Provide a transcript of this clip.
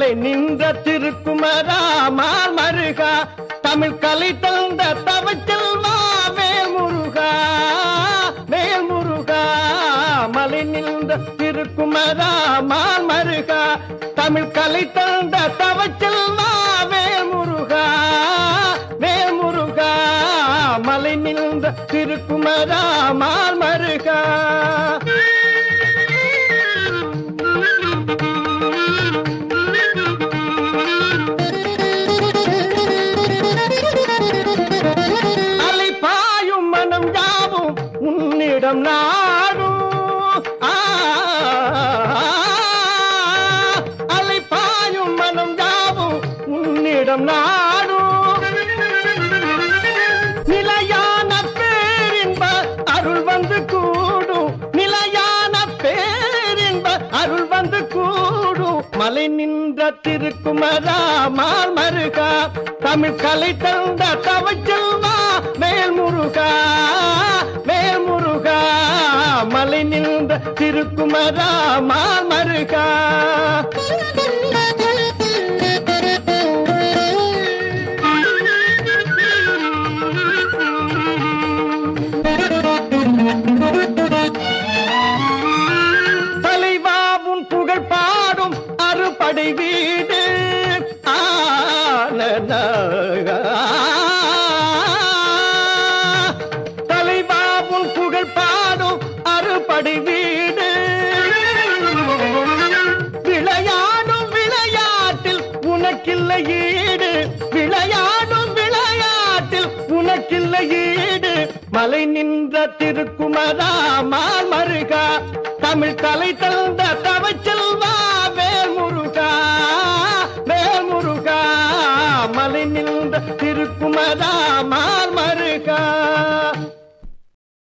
மலை நின்ற திருக்குமரா மால் மருகா தமிழ் கலை தந்த தவச்செல்வா வேல் முருகா வேல் முருகா மலை நின்ற திருக்குமரா மால் மருகா தமிழ் கலை தந்த தவச்செல்வா வேல் முருகா வேல் முருகா மலை நின்ற திருக்குமரா மால் மருகா அலை பாயும் மனம் யாவும் உன்னிடம் நாடும் ஆ, அலை பாயும் மனம் யாவும் உன்னிடம் நாடும் நிலையான பேரின்ப அருள் வந்து கூடும் நிலையான பேரின்ப அருள் வந்து கூடும் மலை நின்ற திருக்குமரா மால் மருகா தமிழ் கலை தந்த தவச்செல்வா மேல் முருகா மேல் முருகா மலை நின்ற திருக்குமரா மால் மருகா தலைவாவும் புகழ் பாடும் அறுபடை வீடு ஆனன. தலைவாவும் புகழ் பாடும் அறுபடை வீடு விளையாடும் விளையாட்டில் உனக்கில்லை ஈடு விளையாடும் விளையாட்டில் உனக்கில்லை ஈடு மலை நின்ற திருக்குமரா மால் மருகா தமிழ் கலை தந்த தவச்செல்வா வேல் முருகா வேல் முருகா மலை நின்ற திருக்குமரா மால்